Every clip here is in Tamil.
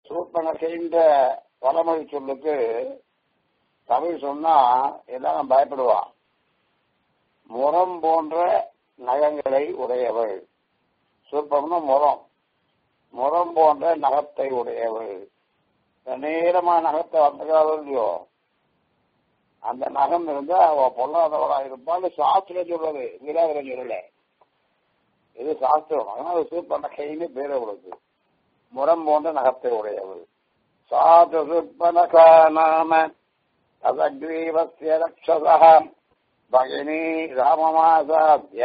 சூப்பனகைன்ற வடமொழி சொல்லுக்கு தமிழ் சொன்னா எல்லாரும் பயப்படுவான் முரம் போன்ற நகங்களை உடையவள் சூப்பம்னு முரம் முரம் போன்ற நகத்தை உடையவள் நீளமான நகத்தை வந்தகாலம் இல்லையோ அந்த நகம் இருந்தா அவ பொல்லாதவளா இருப்பான்னு சாஸ்திரம் சொல்றது வீராகரன் சொல்லல இது சாஸ்திரம் அதனால சூப்பர் நகைன்னு பேர் அவளுக்கு முரம் போன்ற நகத்தை உடையவள் சாது சுப்பனகா நாம அசக்ரீவசிய ரக்ஷசா பகினி ராமமாசாத்திய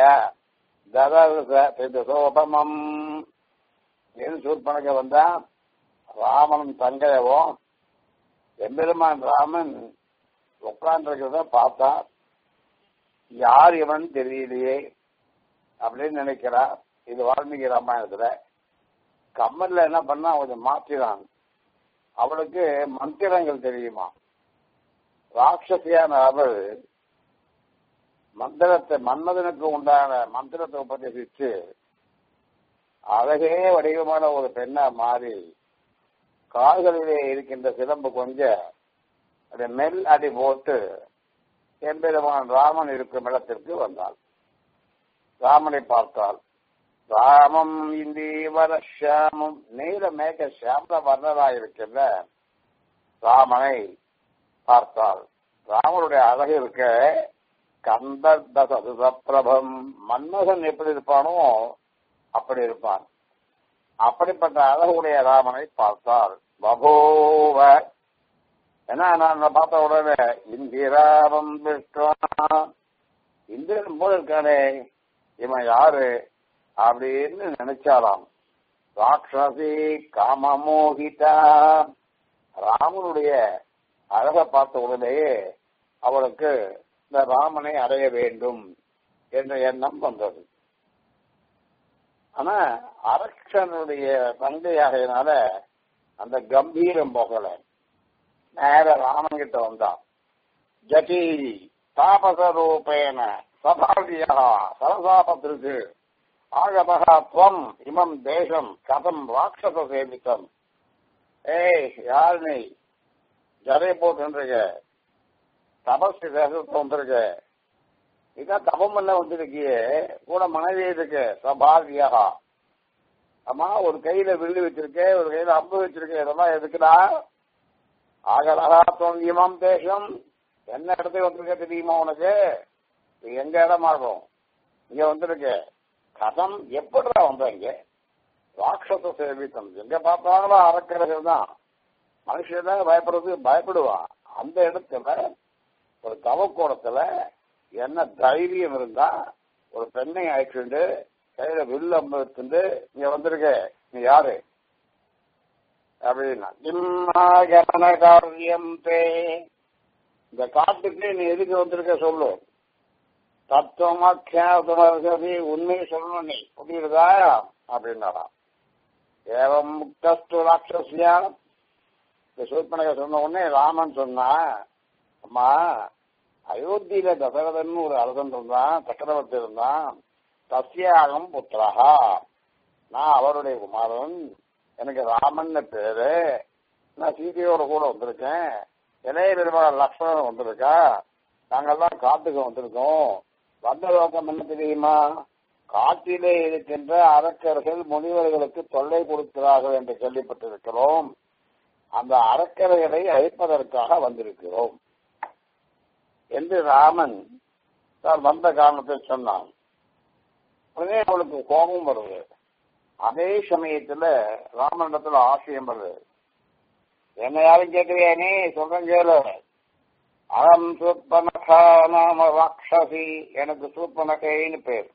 ததசோபமம் எது சூர்பனக வந்தா ராமன் தங்கையவும் எம்பெருமான் ராமன் உட்கார்ந்துருக்கிறத பார்த்தா யார் இவன் தெரியலையே அப்படின்னு நினைக்கிறா இது வால்மீகி ராமாயணத்துல கம்மல்ல என்ன பண்ணா கொஞ்சம் மாற்றினான் அவளுக்கு மந்திரங்கள் தெரியுமா ராட்சசியான அவள் மந்திரத்தை மன்மதனுக்கு உண்டான மந்திரத்தை உபதேசிச்சு அழகே வடிவமான ஒரு பெண்ணா மாறி கால்களிலே இருக்கின்ற சிலம்பு கொஞ்சம் அதை மெல் அடி போட்டு எம்பெருமான் ராமன் இருக்கும் இடத்திற்கு வந்தாள் ராமனை பார்த்தாள் ராமம் இந்தீவர ஷியாமம் நீல மேக ஷியாமல வர்ணராயிருக்கின்ற ராமனை பார்த்தாள் ராமனுடைய அழகு இருக்க கந்தர்த பிரபம் மன்மகன் எப்படி இருப்பானோ அப்படி இருப்பான் அப்படிப்பட்ட அழகுடைய ராமனை பார்த்தால் பபோவ ஏன்னா நான் பார்த்த உடனே இந்திராமம் விஷ்ணுவா இந்திரன் போல இருக்கானே இவன் யாரு அப்படின்னு நினைச்சாலாம் ராட்சசி காமமோகிதா ராமனுடைய அழகை பார்த்த உடனேயே அவளுக்கு இந்த ராமனை அடைய வேண்டும் என்ற எண்ணம் வந்தது ஆனா அரக்ஷனுடைய தந்தையாகையினால அந்த கம்பீரம் போகல நேர ராமன் கிட்ட வந்தான் ஜகீரி தாபச ரூபேன சபாவியா சரசாபத்திற்கு ஆகதா துவம் இமம் தேசம் கதம் ராட்சச சேமித்தம் ஏய் யார் நீ ஜரை போட்டுருக்க தபஸ் தேசத்தை வந்திருக்க இதான் தபம் பண்ண வந்திருக்கியே கூட மனைவி இருக்கு சபாவியா அம்மா ஒரு கையில வில்லு வச்சிருக்கே ஒரு கையில அம்பு வச்சிருக்கே இதெல்லாம் எதுக்குடா ஆகலகா தொங்கியமாம் தேசம் என்ன இடத்துக்கு வந்திருக்க தெரியுமா உனக்கு இது எங்க இடமாகும் இங்க வந்திருக்க கதம் எப்படிடா வந்த இங்க ராட்சச சேவித்தம் எங்க பார்த்தாலும் அறக்கிறர்கள் தான் மனுஷன் தான் பயப்படுறது பயப்படுவான் அந்த இடத்துல ஒரு தவக்கோணத்துல என்ன தைரியம் இருந்தா ஒரு பெண்ணை அழைச்சிட்டு கையில வில்லு அம்பு வச்சுட்டு இங்க வந்திருக்க நீ யாரு அப்படின்னா இம்மாகமன காரியம் தே இந்த காட்டுக்கு நீ எதுக்கு வந்திருக்க சொல்லு தத்துவமாக்கியாசதி உண்மையை சொல்லணும் நீ புரியுறதா அப்படின்னாராம் ஏவம் முக்தஸ்து ராட்சசியா இந்த சூர்பனக சொன்ன உடனே ராமன் சொன்னா அம்மா அயோத்தியில தசரதன் ஒரு அரசன் இருந்தான் சக்கரவர்த்தி இருந்தான் தஸ்யாகம் புத்திரஹா நான் அவருடைய குமாரன் எனக்கு ராமன் பேரு நான் சீதையோட கூட வந்திருக்கேன் இளைய பெருமாள் லக்ஷ்மணன் வந்திருக்கா நாங்கெல்லாம் காட்டுக்கு வந்திருக்கோம் வந்த நோக்கம் என்ன தெரியுமா காட்டிலே இருக்கின்ற அரக்கர்கள் முனிவர்களுக்கு தொல்லை கொடுக்கிறார்கள் என்று கேள்விப்பட்டிருக்கிறோம் அந்த அரக்கர்களை அழிப்பதற்காக வந்திருக்கிறோம் என்று ராமன் தான் வந்த காரணத்தை சொன்னான் உடனே அவளுக்கு கோபம் வருது அதே சமயத்துல ராமனிடத்துல ஆசையம் வருது என்ன யாரும் கேட்கறியா நீ சொல்றேன் கேளு அகம் சூப்பனகா நாம ராட்சசி எனக்கு சூப்பனகைன்னு பேர்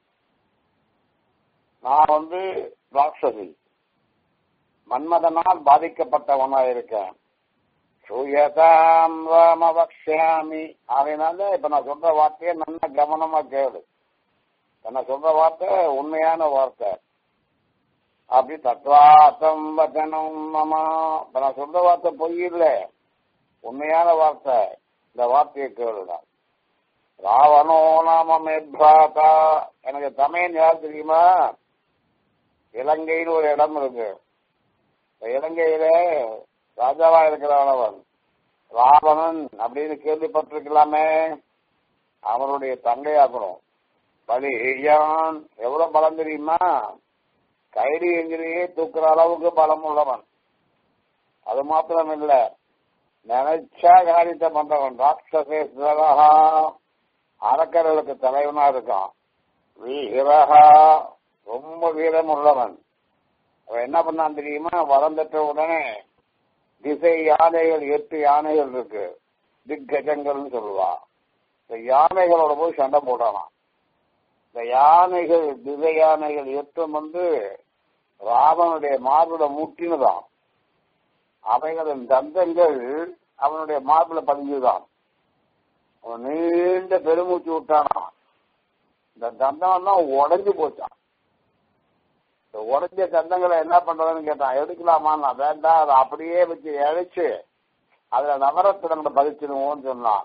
நான் வந்து ராட்சசி மன்மதனால் பாதிக்கப்பட்டவனா இருக்கேன் சூயதாம் ராம வக்ஷாமி அதனால இப்ப நான் சொல்ற வார்த்தையை நல்ல கவனமா கேளு நான் சொல்ற வார்த்தை உண்மையான வார்த்தை அப்படி தத்வாத்தம் வச்சனம் மமா இப்ப நான் சொல்ற வார்த்தை பொய் இல்லை உண்மையான வார்த்தை இந்த வார்த்தையை கேளுடா ராவணோ நாம மேற்பாத்தா எனக்கு தமையன் யார் தெரியுமா இலங்கைன்னு ஒரு இடம் இருக்கு இந்த இலங்கையில ராஜாவா இருக்கிறவனவன் ராவணன் அப்படின்னு கேள்விப்பட்டிருக்கலாமே அவனுடைய தங்கையாக்கணும் பலியான் எவ்வளவு பலம் தெரியுமா கைடி எங்கிரியே தூக்குற அளவுக்கு பலம் உள்ளவன் அது மாத்திரம் இல்ல நினைச்சா காரியத்தை பண்றவன் ராட்சசேஸ்வரஹா அரக்கர்களுக்கு தலைவனா இருக்கான் வீரஹா ரொம்ப வீரம் உள்ளவன் அவன் என்ன பண்ணான் தெரியுமா வரம் பெற்ற உடனே திசை யானைகள் எட்டு யானைகள் இருக்கு திக்கஜங்கள்னு சொல்லுவா இந்த யானைகளோட போய் சண்டை போட்டானாம் இந்த யானைகள் திசை யானைகள் எட்டும் வந்து ராவனுடைய மார்பில முட்டினதான் அவைகளின் தந்தங்கள் அவனுடைய மார்பில பதிஞ்சுதான் அவன் நீண்ட பெருமூச்சு விட்டானா இந்த தந்தம் தான் உடஞ்சு போச்சான் இந்த உடஞ்ச தந்தங்களை என்ன பண்றதுன்னு கேட்டான் எடுக்கலாமா நான் வேண்டாம் அதை அப்படியே வச்சு இழைச்சு அதுல நவரத்தினங்களை பதிச்சிடுவோம்னு சொன்னான்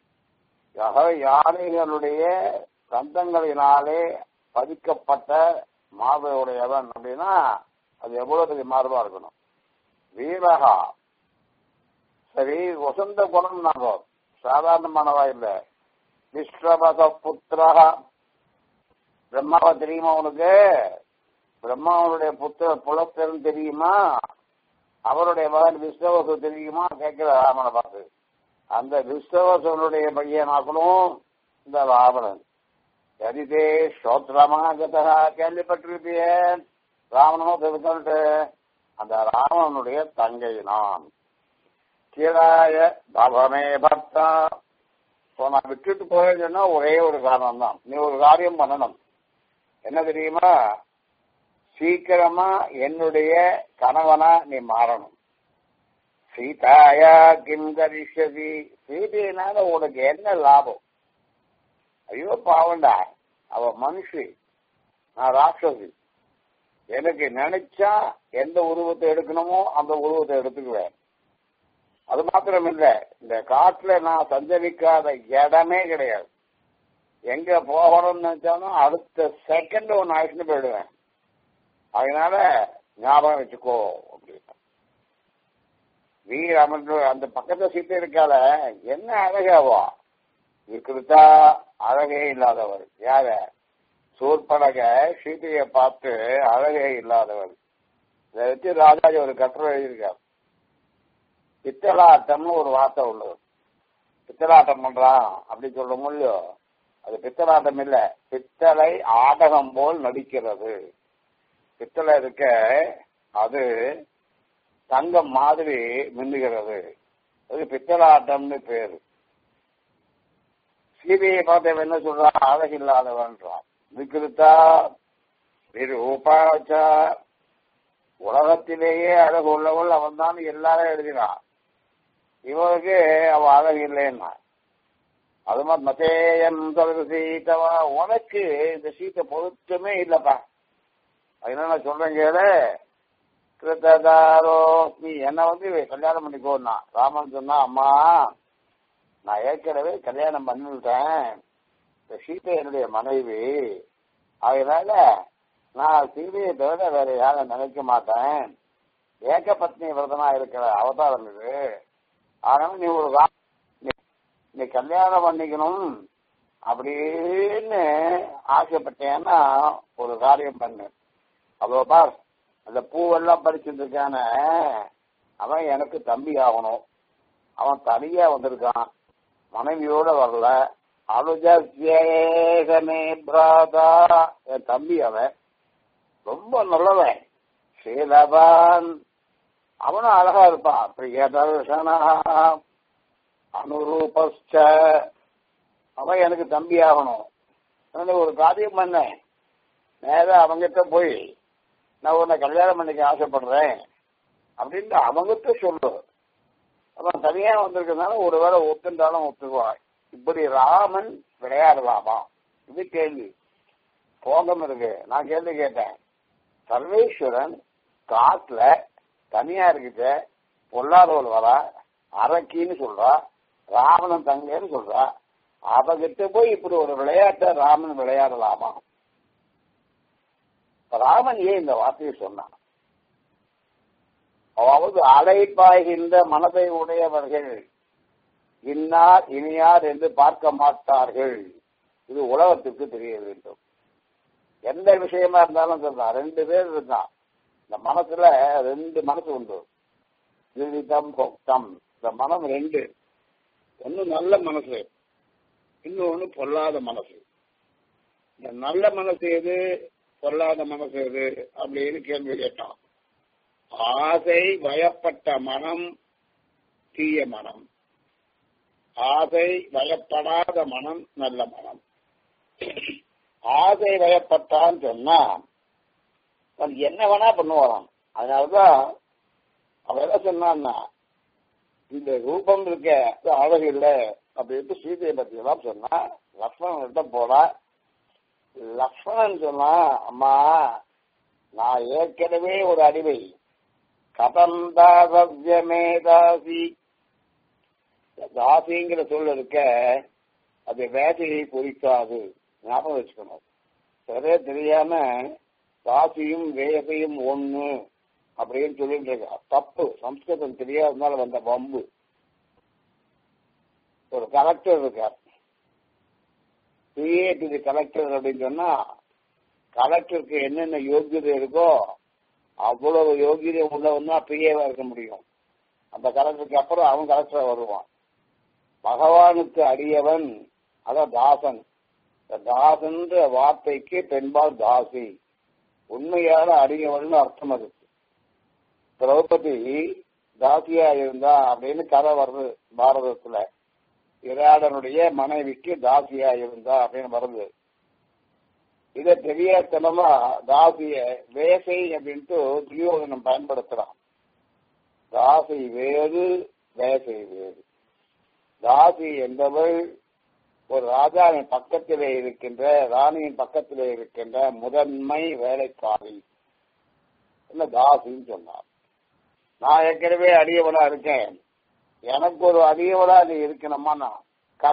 யானைகளுடைய தந்தங்களினாலே பதிக்கப்பட்ட மார்பையுடையவன் அப்படின்னா அது எவ்வளவு பெரிய மார்பா இருக்கணும் வீரகா சரி வசந்த குணம் நாங்க சாதாரணமானவா இல்ல விஸ்வபத புத்திரகா பிரம்மாவை தெரியுமா உனக்கு பிரம்மாவனுடைய புத்திர புலஸ்தரன் தெரியுமா அவருடைய மகன் விஸ்வவசு தெரியுமா கேட்கிற ராமனை பார்த்து அந்த விஸ்வவசனுடைய பையனாக்கணும் இந்த ராவணன் சரிதே ஸ்ரோத்ரமாகதா கேள்விப்பட்டிருப்பேன் ராவணனோ சொல்லிட்டு அந்த ராவணனுடைய தங்கை நான் கீழாய பவமே பக்தா இப்போ நான் விட்டுட்டு போறேன்னா ஒரே ஒரு காரணம் தான் நீ ஒரு காரியம் பண்ணணும் என்ன தெரியுமா சீக்கிரமா என்னுடைய கணவனா நீ மாறணும் சீதாயா கிம் கரிஷதி சீதையினால உனக்கு என்ன லாபம் ஐயோ பாவண்டா அவ மனுஷி நான் ராட்சசி எனக்கு நினைச்சா எந்த உருவத்தை எடுக்கணுமோ அந்த உருவத்தை எடுத்துக்குவேன் அது மாத்திரம் இல்ல இந்த காட்டுல நான் சஞ்சரிக்காத இடமே கிடையாது எங்க போகணும்னு நினைச்சாலும் அடுத்த செகண்ட் ஒன்னு ஆயிடுச்சுன்னு போயிடுவேன் அதனால ஞாபகம் வச்சுக்கோ அப்படின்னு வீர் அமர்ந்து அந்த பக்கத்துல சீட்டு இருக்கால என்ன அழகாவா இருக்கிறதா அழகே இல்லாதவர் யார சூர்படக சீதையை பார்த்து அழகே இல்லாதவர் இதை வச்சு ராஜாஜி ஒரு கட்டுரை எழுதியிருக்கார் பித்தலாட்டம்னு ஒரு வார்த்தை உள்ளது பித்தலாட்டம் பண்றான் அப்படி சொல்ல முடியும் அது பித்தலாட்டம் இல்ல பித்தளை ஆடகம் போல் நடிக்கிறது பித்தளை இருக்க அது தங்கம் மாதிரி மின்னுகிறது அது பித்தலாட்டம்னு பேரு சீதையை பார்த்தவன் என்ன சொல்றான் அழகில்லாதவன்றான் விக்கிருத்தா விரூபாச்சா உலகத்திலேயே அழகு உள்ளவள் அவன் தான் எல்லாரும் எழுதினான் இவனுக்கு அவ அழகு இல்லைன்னா அது மாதிரி மத்தேயம் தொடர்பு சீத்தவா உனக்கு இந்த சீத்தை பொருத்தமே இல்லப்பா அதனால நான் சொல்றேன் கேளு கிருத்ததாரோ நீ என்ன வந்து கல்யாணம் பண்ணிக்கோன்னா ராமன் சொன்னா அம்மா நான் ஏற்கனவே கல்யாணம் பண்ணிவிட்டேன் இந்த சீத்தை என்னுடைய மனைவி அதனால நான் சீதையை தவிர வேற யாரும் நினைக்க மாட்டேன் ஏக பத்னி விரதமா இருக்கிற அவதாரம் இது அதனால நீ ஒரு கா- நீ- நீ கல்யாணம் பண்ணிக்கணும் அப்படின்னு ஆசைப்பட்டேன்னா ஒரு காரியம் பண்ணு அதோ பார் அந்த பூவெல்லாம் பறிச்சுட்டு இருக்கானே அவன் எனக்கு தம்பி ஆகணும் அவன் தனியா வந்திருக்கான் மனைவியோட வரல அனுஜேகமே பிராதா என் தம்பி அவன் ரொம்ப நல்லவன் சீலவான் அவனும் அழகா இருப்பான் பிரியதர்ஷனா அனுரூபஸ்ச அவன் எனக்கு தம்பி ஆகணும் அதனால ஒரு காரியம் பண்ணேன் நேரா அவங்கிட்ட போய் நான் உன்னை கல்யாணம் பண்ணிக்க ஆசைப்படுறேன் அப்படின்ட்டு அவங்கிட்ட சொல்லு அவன் தனியா வந்திருக்கனால ஒருவேளை ஒத்துண்டாலும் ஒத்துக்குவான் இப்படி ராமன் விளையாடலாமா இது கேள்வி போகம் இருக்கு நான் கேள்வி கேட்டேன் சர்வேஸ்வரன் காட்டுல தனியா இருக்கிட்ட பொல்லாதவள் வரா அரக்கின்னு சொல்றா ராவணன் தங்கன்னு சொல்றா அவகிட்ட போய் இப்படி ஒரு விளையாட்டை ராமன் விளையாடலாமா ராமன் ஏன் இந்த வார்த்தையை சொன்னான் அதாவது அலைப்பாய்கின்ற மனதை உடையவர்கள் இன்னார் இனியார் என்று பார்க்க மாட்டார்கள் இது உலகத்துக்கு தெரிய வேண்டும் எந்த விஷயமா இருந்தாலும் சொல்றான் ரெண்டு பேர் இருந்தான் இந்த மனசுல ரெண்டு மனசு உண்டு ஜீவிதம் பொக்தம் இந்த மனம் ரெண்டு ஒன்னு நல்ல மனசு இன்னொன்னு பொல்லாத மனசு இந்த நல்ல மனசு எது பொல்லாத மனசு எது அப்படின்னு கேள்வி கேட்டான் ஆசை வயப்பட்ட மனம் தீய மனம் ஆசை வயப்படாத மனம் நல்ல மனம் ஆசை வயப்பட்டான்னு சொன்னா அவன் என்ன வேணா பண்ணுவாராம் அதனாலதான் அவன் என்ன சொன்னான்னா இந்த ரூபம் இருக்க அது அழகு இல்லை அப்படின்ட்டு சீதையை பத்தி எல்லாம் சொன்னா லக்ஷ்மணன் கிட்ட போறா லக்ஷ்மணன் சொன்னா அம்மா நான் ஏற்கனவே ஒரு அடிமை கதம் தாசமே தாசி தாசிங்கிற சொல் இருக்க அது வேட்டையை குறிக்காது ஞாபகம் வச்சுக்கணும் சரியா தெரியாம தாசியும் வேசையும் ஒண்ணு அப்படின்னு சொல்லிட்டு இருக்கா தப்பு சம்ஸ்கிருதம் தெரியாதனால வந்த பம்பு ஒரு கலெக்டர் இருக்கார் பிஏடி கலெக்டர் அப்படின்னு சொன்னா கலெக்டருக்கு என்னென்ன யோகியதை இருக்கோ அவ்வளவு யோகியதை உள்ளவன் தான் பிஏவா இருக்க முடியும் அந்த கலெக்டருக்கு அப்புறம் அவன் கலெக்டரா வருவான் பகவானுக்கு அடியவன் அதான் தாசன் இந்த தாசன்ற வார்த்தைக்கு பெண்பால் தாசி உண்மையான அடியவன் அர்த்தம் அதுக்கு திரௌபதி தாசியா இருந்தா அப்படின்னு கதை வருது பாரதத்துல இராடனுடைய மனைவிக்கு தாசியா இருந்தா அப்படின்னு வருது இத தெரியாதனமா தாசிய வேசை அப்படின்ட்டு துரியோதனம் பயன்படுத்துறான் தாசி வேறு வேசை வேறு தாசி என்பவள் ஒரு ராஜாவின் பக்கத்திலே இருக்கின்ற ராணியின் பக்கத்திலே இருக்கின்ற முதன்மை வேலைக்காரி என்ன தாசின்னு சொன்னார் நான் ஏற்கனவே அடியவளா இருக்கேன் எனக்கு ஒரு அடியவளா நீ இருக்கணுமா நான்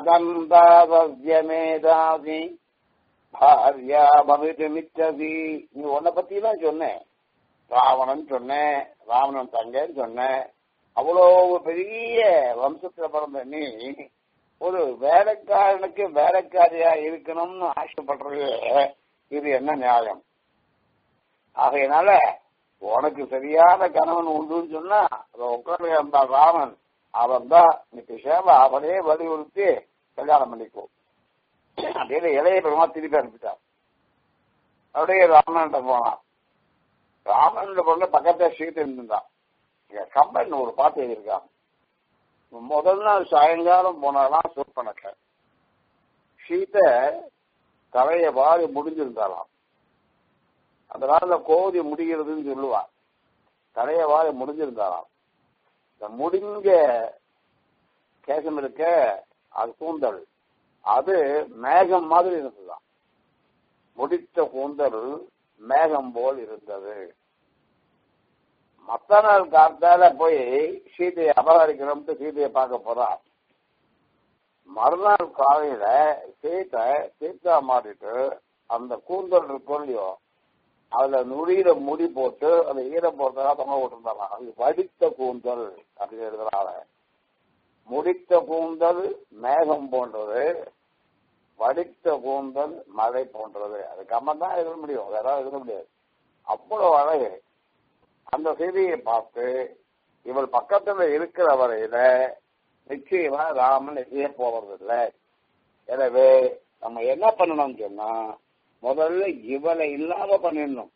கதந்தாசியமே தாசி பாரியா பவிட்டு மிச்சதி நீ உன்னை பத்தி தான் சொன்னேன் ராவணன் சொன்னேன் ராவணன் தங்கன்னு சொன்னேன் அவ்வளோ பெரிய வம்சத்துல பிறந்த நீ ஒரு வேலைக்காரனுக்கு வேலைக்காரியா இருக்கணும்னு ஆசைப்படுறது இது என்ன நியாயம் ஆகையினால உனக்கு சரியான கணவன் உண்டுன்னு சொன்னா உட்காந்து அந்த ராமன் அவன் தான் நீ பேசாம அவனே வலியுறுத்தி கல்யாணம் பண்ணிக்கோ அப்படின்னு இளைய பெருமா திருப்பி அனுப்பிட்டான் அப்படியே ராமன்கிட்ட போனான் ராமன் பொண்ணு பக்கத்துல சீட்டு இருந்தான் கம்பன் ஒரு பாட்டு எழுதியிருக்கான் முதல் நாள் சாயங்காலம் போனாலாம் சூப்பனக்க சீத்தை தலைய வாரி முடிஞ்சிருந்தாலாம் அந்த நாள்ல கோதி முடிகிறதுன்னு சொல்லுவான் தலைய வாரி முடிஞ்சிருந்தாலாம் இந்த முடிஞ்ச கேசம் இருக்க அது கூந்தல் அது மேகம் மாதிரி இருந்ததுதான் முடித்த கூந்தல் மேகம் போல் இருந்தது மத்த நாள் காத்தால போய் சீதையை அபகரிக்கணும்ட்டு சீதையை பார்க்க போறான் மறுநாள் காலையில சீத்தை சீத்தா மாட்டிட்டு அந்த கூந்தல் இருக்கும் இல்லையோ அதுல நுழியில முடி போட்டு அந்த ஈரம் போட்டதா தொங்க விட்டுருந்தாங்க அது வடித்த கூந்தல் அப்படின்னு எழுதுறாங்க முடித்த கூந்தல் மேகம் போன்றது வடித்த கூந்தல் மழை போன்றது அது கம்மன் தான் எழுத முடியும் வேற எழுத முடியாது அவ்வளவு அழகு அந்த செய்தியை பார்த்து இவள் பக்கத்துல இருக்கிற வரையில நிச்சயமா ராமன் செய்ய போவதில்லை எனவே நம்ம என்ன பண்ணணும்னு சொன்னா முதல்ல இவளை இல்லாம பண்ணிடணும்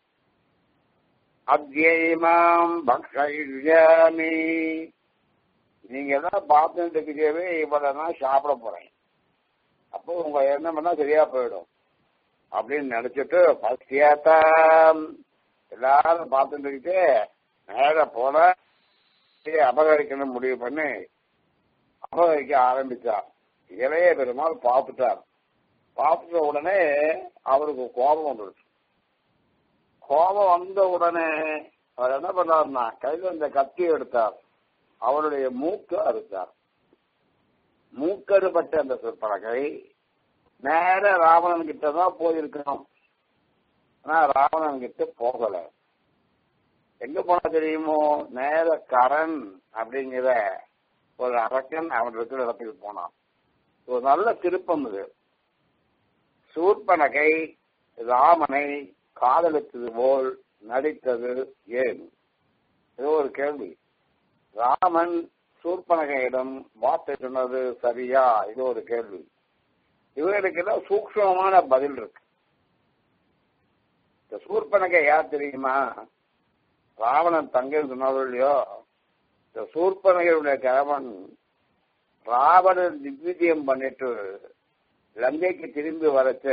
அத்தியமாம் பக்ஷாமி நீங்க எல்லாம் பார்த்துட்டு இருக்கவே இவளை நான் சாப்பிட போறேன் அப்போ உங்க எண்ணம் பண்ணா சரியா போயிடும் அப்படின்னு நினைச்சிட்டு பசியாத்தான் எல்லாரும் பார்த்துட்டு இருக்கிட்டு நேர போல அபகரிக்கணும் முடிவு பண்ணி அபகரிக்க ஆரம்பிச்சார் இளைய பெருமாள் பார்த்துட்டார் பார்த்துட்ட உடனே அவருக்கு கோபம் வந்துடுச்சு கோபம் வந்த உடனே அவர் என்ன பண்ணார்னா கையில் இந்த கத்தி எடுத்தார் அவருடைய மூக்கு அறுத்தார் மூக்கடுபட்ட அந்த சொற்பலகை நேர ராவணன் கிட்ட தான் போயிருக்கணும் ஆனா ராவணன் கிட்ட போகல எங்க போனா தெரியுமோ நேர கரண் அப்படிங்கிற ஒரு அரக்கன் அவன் இருக்கிற இடத்துக்கு போனான் ஒரு நல்ல திருப்பம் இது சூர்பனகை ராமனை காதலித்தது போல் நடித்தது ஏன் இது ஒரு கேள்வி ராமன் சூர்பனகையிடம் வார்த்தை சொன்னது சரியா இது ஒரு கேள்வி இவர்களுக்கு எல்லாம் சூக்ஷமமான பதில் இருக்கு இந்த சூர்பனகை யார் தெரியுமா ராவணன் தங்கன்னு சொன்னாலும் இல்லையோ இந்த சூர்பனகையுடைய கிழவன் ராவணன் திக்விஜயம் பண்ணிட்டு லங்கைக்கு திரும்பி வரச்ச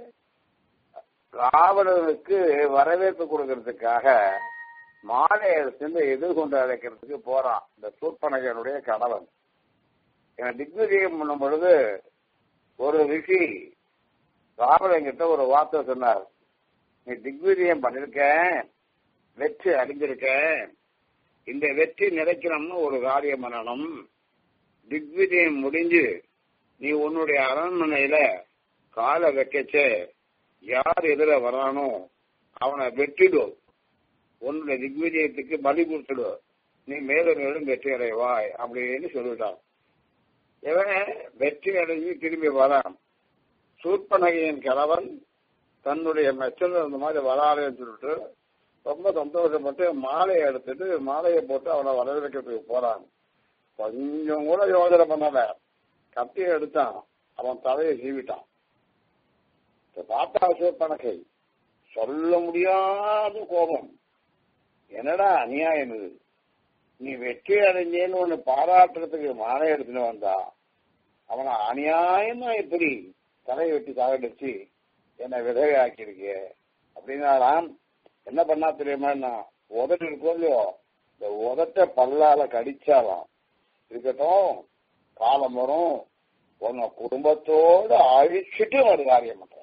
ராவணனுக்கு வரவேற்பு கொடுக்கறதுக்காக மாலையை சென்று எதிர்கொண்டு அழைக்கிறதுக்கு போறான் இந்த சூர்பனகனுடைய கணவன் என் திக்விஜயம் பண்ணும் பொழுது ஒரு ரிஷி ராவணன் கிட்ட ஒரு வார்த்தை சொன்னார் நீ திக்விஜயம் பண்ணிருக்க வெற்றி அடைஞ்சிருக்க இந்த வெற்றி நிலைக்கணும்னு ஒரு காரியம் பண்ணணும் திக்விஜயம் முடிஞ்சு நீ உன்னுடைய அரண்மனையில காலை வைக்கச்சே யார் எதிர வரானோ அவனை வெட்டிடும் உன்னுடைய திக்விஜயத்துக்கு பலி கொடுத்துடு நீ மேலும் மேலும் வெற்றி அடைவாய் அப்படின்னு சொல்லிட்டான் இவன் வெற்றி அடைஞ்சு திரும்பி வரான் சூர்பனகையின் கணவன் தன்னுடைய மெச்சல் இந்த மாதிரி வராதுன்னு சொல்லிட்டு ரொம்ப சந்தோஷப்பட்டு மாலையை எடுத்துட்டு மாலையை போட்டு அவனை வரவேற்கிறதுக்கு போறான் கொஞ்சம் கூட யோசனை பண்ணல கத்தியை எடுத்தான் அவன் தலையை சீவிட்டான் பார்த்தா சூர்பனகை சொல்ல முடியாத கோபம் என்னடா அநியாயம் இது நீ வெற்றி அடைஞ்சேன்னு ஒண்ணு பாராட்டுறதுக்கு மாலை எடுத்துட்டு வந்தா அவனை அநியாயமா எப்படி தலையை வெட்டி சாகடிச்சு என்னை விதவை ஆக்கியிருக்க அப்படின்னாலாம் என்ன பண்ணா தெரியுமா உதட்டு இருக்கோ இல்லையோ இந்த உதட்ட பல்லால கடிச்சாலாம் இருக்கட்டும் காலம் வரும் உன்னை குடும்பத்தோடு அழிச்சிட்டு ஒரு காரியம் பண்றேன்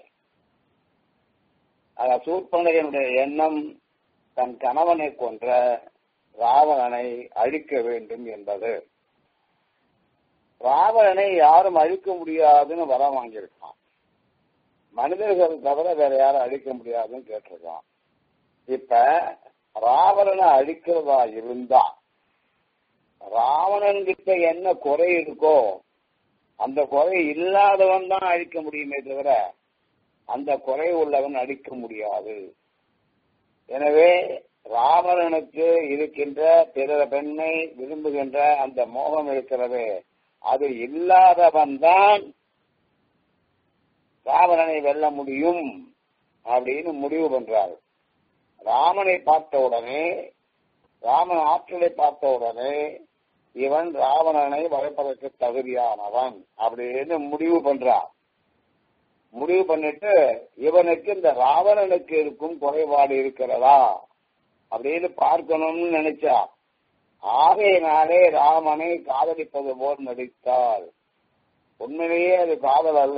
அத சூர்பனகனுடைய எண்ணம் தன் கணவனை கொன்ற ராவணனை அழிக்க வேண்டும் என்பது ராவணனை யாரும் அழிக்க முடியாதுன்னு வர வாங்கியிருக்கான் மனிதர்கள் தவிர வேற யாரும் அழிக்க முடியாதுன்னு கேட்டிருக்கான் இப்ப ராவணனை அழிக்கிறதா இருந்தா ராவணன் கிட்ட என்ன குறை இருக்கோ அந்த குறை இல்லாதவன் தான் அழிக்க முடியுமே தவிர அந்த குறை உள்ளவன் அழிக்க முடியாது எனவே ராவணனுக்கு இருக்கின்ற பிற பெண்ணை விரும்புகின்ற அந்த மோகம் இருக்கிறது அது இல்லாதவன் தான் ராவணனை வெல்ல முடியும் அப்படின்னு முடிவு பண்றார் ராமனை பார்த்த உடனே ராமன் ஆற்றலை பார்த்த உடனே இவன் ராவணனை வளைப்பதற்கு தகுதியானவன் அப்படின்னு முடிவு பண்றான் முடிவு பண்ணிட்டு இவனுக்கு இந்த ராவணனுக்கு இருக்கும் குறைபாடு இருக்கிறதா அப்படின்னு பார்க்கணும்னு நினைச்சா ஆகையினாலே ராமனை காதலிப்பது போல் நடித்தாள் உண்மையிலேயே அது காதல் அல்ல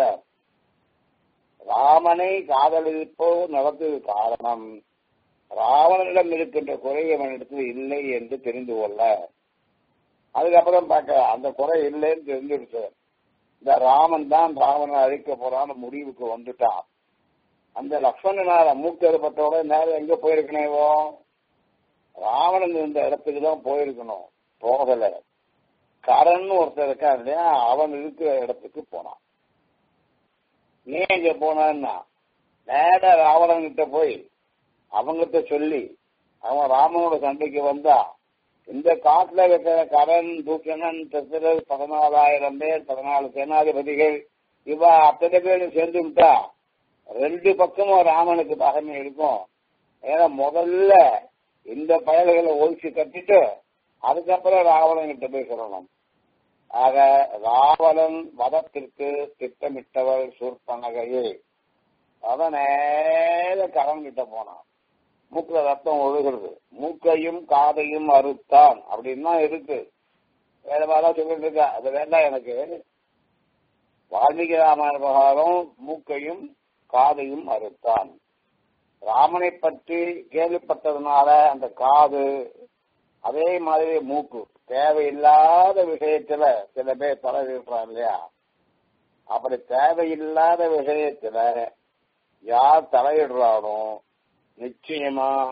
ராமனை காதலிப்போ நடந்தது காரணம் ராவணனிடம் இருக்கின்ற குறை அவனிடத்தில் இல்லை என்று தெரிந்து கொள்ள அதுக்கப்புறம் பார்க்க அந்த குறை இல்லைன்னு தெரிஞ்சிருச்சு இந்த ராமன் தான் ராவணனை அழிக்க போறான்னு முடிவுக்கு வந்துட்டான் அந்த லக்ஷ்மணனால மூக்கு ஏற்பட்டோட நேரம் எங்க போயிருக்கனேவோ ராவணன் இருந்த இடத்துக்கு தான் போயிருக்கணும் போகல கரன் ஒருத்தர் இருக்கான் இல்லையா அவன் இருக்கிற இடத்துக்கு போனான் நீ எங்க போனான்னா நேர ராவணன் கிட்ட போய் அவங்கிட்ட சொல்லி அவன் ராமனோட சண்டைக்கு வந்தா இந்த காட்டுல இருக்கிற கரண் தூக்கணன் தசரர் பதினாலாயிரம் பேர் பதினாலு சேனாதிபதிகள் இவ அத்தனை பேரும் சேர்ந்து விட்டா ரெண்டு பக்கமும் ராமனுக்கு பகமை இருக்கும் ஏன்னா முதல்ல இந்த பயல்களை ஒழிச்சு கட்டிட்டு அதுக்கப்புறம் ராவணன் கிட்ட போய் சொல்லணும் ஆக ராவணன் வதத்திற்கு திட்டமிட்டவர் சூர்பனகையே அவன் நேர கரண் கிட்ட போனான் மூக்குல ரத்தம் ஒழுகிறது மூக்கையும் காதையும் அறுத்தான் அப்படின்னு தான் இருக்கு வேற மாதிரி சொல்லிட்டு இருக்கா அது வேண்டாம் எனக்கு வால்மீகி ராமாயண பிரகாரம் மூக்கையும் காதையும் அறுத்தான் ராமனை பற்றி கேள்விப்பட்டதுனால அந்த காது அதே மாதிரி மூக்கு தேவையில்லாத விஷயத்துல சில பேர் தலைவிடுறான் இல்லையா அப்படி தேவையில்லாத விஷயத்துல யார் தலையிடுறானோ நிச்சயமா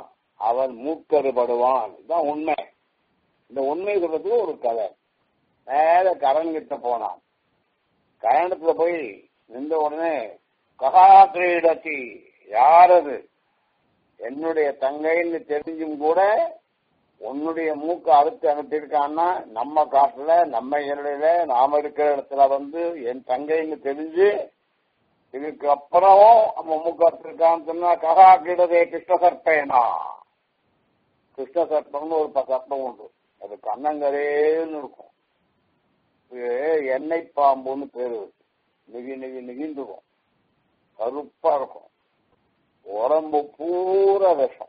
அவன் மூக்கறுபடுவான் இதுதான் உண்மை இந்த உண்மை சொல்றதுக்கு ஒரு கதை நேர கரண் கிட்ட போனான் கரணத்துல போய் நின்ற உடனே ககா கிரீடத்தி யாரது என்னுடைய தங்கைன்னு தெரிஞ்சும் கூட உன்னுடைய மூக்கு அறுத்து அனுப்பியிருக்கான்னா நம்ம காட்டுல நம்ம எல்லையில நாம இருக்கிற இடத்துல வந்து என் தங்கைன்னு தெரிஞ்சு இதுக்கு அப்புறம் நம்ம மூக்கு அறுத்திருக்கான்னு சொன்னா ககா கிடதே கிருஷ்ண சர்ப்பேனா கிருஷ்ண சர்ப்பம்னு ஒரு ப- சர்ப்பம் உண்டு அது கண்ணங்கரேன்னு இருக்கும் இது எண்ணெய் பாம்புன்னு பேரு இருக்கு. நெகி நெகி நெகிந்துக்கும் கருப்பா இருக்கும் உடம்பு பூரா விஷம்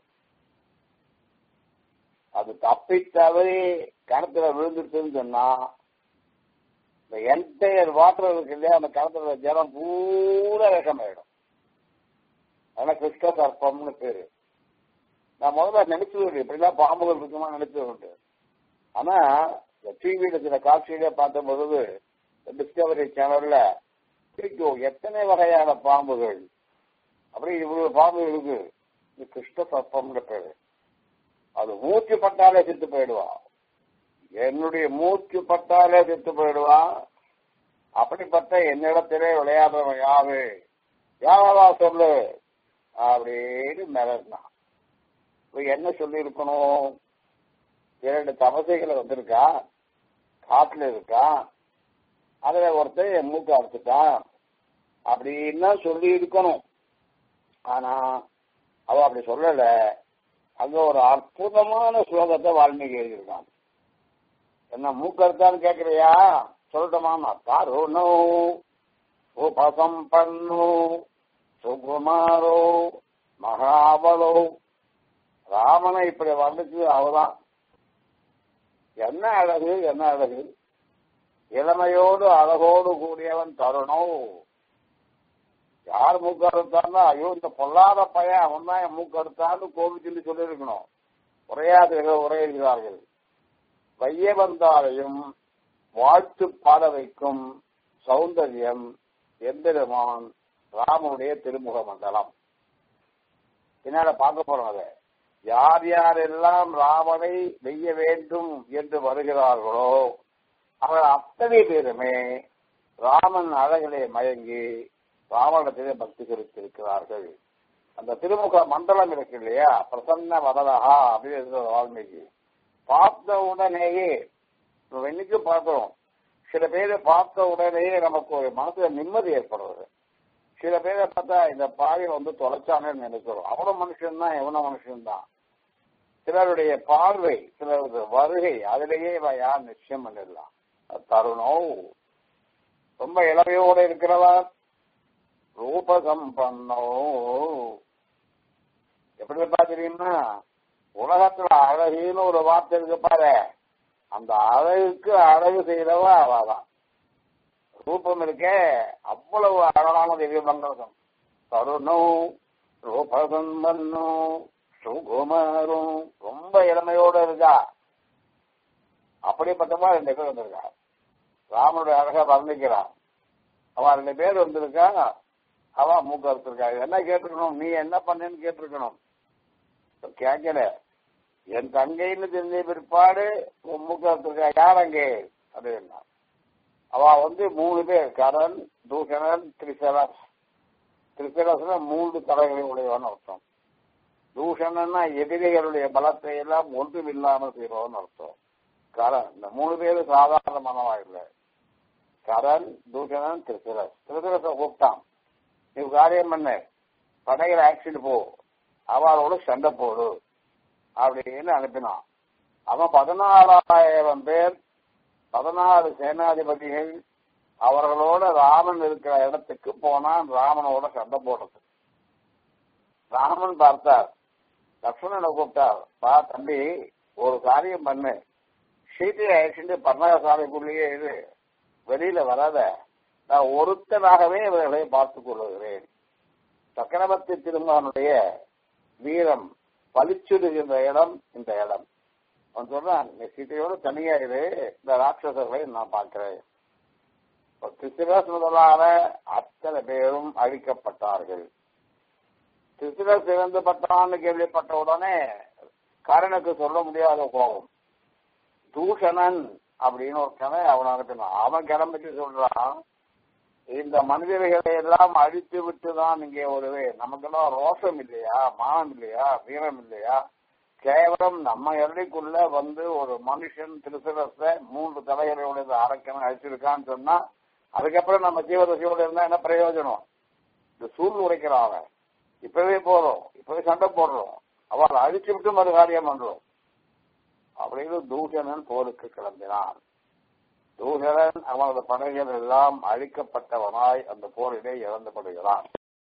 அது தப்பி தவறி கிணத்துல விழுந்துருச்சுன்னு சொன்னா இந்த என்டையர் வாட்டர் இருக்கு இல்லையா அந்த கிணத்துல ஜலம் பூரா விஷமாயிடும் அதனால கிருஷ்ண சர்ப்பம்னு பேரு நான் முதல்ல நினைச்சது இப்படிலாம் பாம்புகள் இருக்குமா நினைச்சது உண்டு ஆனா இந்த டிவியில சில காட்சியில பார்த்த பொழுது டிஸ்கவரி சேனல்ல பிடிக்கும் எத்தனை வகையான பாம்புகள் அப்படி இவ்வளவு பாம்பு இருக்கு இது கிருஷ்ண சர்ப்பம்னு பேரு அது மூச்சு பட்டாலே செத்து போயிடுவான் என்னுடைய மூச்சு பட்டாலே செத்து போயிடுவான் அப்படிப்பட்ட என்னிடத்திலே விளையாடுறவன் யாரு யாரா சொல்லு அப்படின்னு மிரட்டினான் இப்ப என்ன சொல்லி இருக்கணும் இரண்டு தமசைகளை வந்திருக்கா காட்டுல இருக்கான் அதுல ஒருத்தன் என் மூக்க அறுத்துட்டான் அப்படின்னா சொல்லி இருக்கணும் ஆனா அவ அப்படி சொல்லல அங்க ஒரு அற்புதமான ஸ்லோகத்தை வால்மீகி எழுதியிருக்கான் என்ன மூக்கறுத்தான்னு கேக்குறியா சொல்லட்டுமா தாருணோ உபசம்பன்னோ சுகுமாரோ மகாபலோ ராமனை இப்படி வந்துச்சு அவதான் என்ன அழகு என்ன அழகு இளமையோடு அழகோடு கூடியவன் தருணோ யார் மூக்கு அறுத்தான்னா ஐயோ இந்த பொல்லாத பையன் அவன் தான் என் மூக்கு அறுத்தான்னு கோவில் சொல்லி சொல்லியிருக்கணும் உரையாது உரையிடுகிறார்கள் வைய வந்தாலையும் வாழ்த்து பாட வைக்கும் சௌந்தரியம் எம்பெருமான் ராமனுடைய திருமுக மண்டலம் பின்னால பார்க்க போறோம் அதை யார் யாரெல்லாம் ராவனை வெய்ய வேண்டும் என்று வருகிறார்களோ அவர் அத்தனை பேருமே ராமன் அழகிலே மயங்கி ராவணத்திலே பக்தி குறித்திருக்கிறார்கள் அந்த திருமுக மண்டலம் இருக்கு இல்லையா பிரசன்ன வதலகா அப்படின்னு இருக்கிற வால்மீகி பார்த்த உடனேயே இப்ப இன்னைக்கு பார்க்கிறோம் சில பேரை பார்த்த உடனேயே நமக்கு ஒரு மனசுல நிம்மதி ஏற்படுறது சில பேரை பார்த்தா இந்த பாவி வந்து தொலைச்சானே நினைக்கிறோம் அவ்வளவு மனுஷன்தான் எவன மனுஷன்தான் சிலருடைய பார்வை சிலருடைய வருகை அதிலேயே இவன் யார் நிச்சயம் பண்ணிடலாம் தருணம் ரொம்ப இளவையோடு இருக்கிறவர் ரூபசம்பன்னோ எப்படி இருப்பா தெரியுமா உலகத்துல அழகுன்னு ஒரு வார்த்தை இருக்கு பாரு அந்த அழகுக்கு அழகு செய்தவா அவாதான் ரூபம் இருக்கே அவ்வளவு அழகான திவ்ய மங்களம் தருணம் ரூபசம்பன்னும் சுகுமாரும் ரொம்ப இளமையோட இருக்கா அப்படிப்பட்டமா ரெண்டு பேர் வந்திருக்கா ராமனுடைய அழகா வர்ணிக்கிறான் அவன் ரெண்டு பேர் வந்திருக்கா அவன் மூக்க அறுத்திருக்கா என்ன கேட்டிருக்கணும் நீ என்ன பண்ணேன்னு கேட்டிருக்கணும் கேட்கல என் தங்கைன்னு தெரிஞ்ச பிற்பாடு உன் மூக்க அறுத்திருக்கா யார் அங்கே அப்படின்னா அவ வந்து மூணு பேர் கரண் தூஷணன் திரிசரஸ் திரிசரஸ்ல மூன்று தலைகளை உடையவன் அர்த்தம் தூஷணன்னா எதிரிகளுடைய பலத்தை எல்லாம் ஒன்றும் இல்லாமல் செய்யறவன் அர்த்தம் கரண் இந்த மூணு பேரும் சாதாரணமானவா இல்லை கரண் தூஷணன் திருசிரஸ் திருசிரஸை கூப்பிட்டான் நீ காரியம் பண்ண படையில ஆக்சிடென்ட் போ அவளோட சண்டை போடு அப்படின்னு அனுப்பினான் அவன் பதினாலாயிரம் பேர் பதினாறு சேனாதிபதிகள் அவர்களோட ராமன் இருக்கிற இடத்துக்கு போனான் ராமனோட சண்டை போடுறது ராமன் பார்த்தார் லக்ஷ்மணனை கூப்பிட்டார் பா தம்பி ஒரு காரியம் பண்ணு சீதையை அழைச்சிட்டு பர்ணகசாலைக்குள்ளேயே இரு வெளியில வராத நான் ஒருத்தனாகவே இவர்களை பார்த்துக் கொள்ளுகிறேன் சக்கரவர்த்தி திருமகனுடைய வீரம் பளிச்சுடுகின்ற இடம் இந்த இடம் அவன் சொல்றான் நீ சீதையோடு தனியா இரு இந்த ராட்சசர்களை நான் பார்க்கிறேன் கிறிஸ்துவஸ் முதலான அத்தனை பேரும் அழிக்கப்பட்டார்கள் கிறிஸ்துவஸ் இறந்துபட்டான்னு கேள்விப்பட்ட உடனே கரனுக்கு சொல்ல முடியாத கோபம் தூஷணன் அப்படின்னு ஒருத்தனை அவன் அனுப்பினான் அவன் கிளம்பிட்டு சொல்றான் இந்த மனிதர்களை எல்லாம் அழித்து விட்டு தான் இங்கே வருவே நமக்கெல்லாம் ரோஷம் இல்லையா மானம் இல்லையா வீரம் இல்லையா கேவலம் நம்ம எல்லைக்குள்ள வந்து ஒரு மனுஷன் திருசரத்தை மூன்று தலைவர்களுடைய அரக்கனை அழிச்சிருக்கான்னு சொன்னா அதுக்கப்புறம் நம்ம ஜீவதசையோட இருந்தா என்ன பிரயோஜனம் இந்த சூழ் உரைக்கிறான் அவன் இப்பவே போறோம் இப்பவே சண்டை போடுறோம் அவளை அழிச்சு விட்டு மறு காரியம் பண்றோம் அப்படின்னு தூஷணன் போருக்கு கிளம்பினான் தூஷணன் அவனது படைகள் எல்லாம் அழிக்கப்பட்டவனாய் அந்த போரிலே இறந்துபடுகிறான்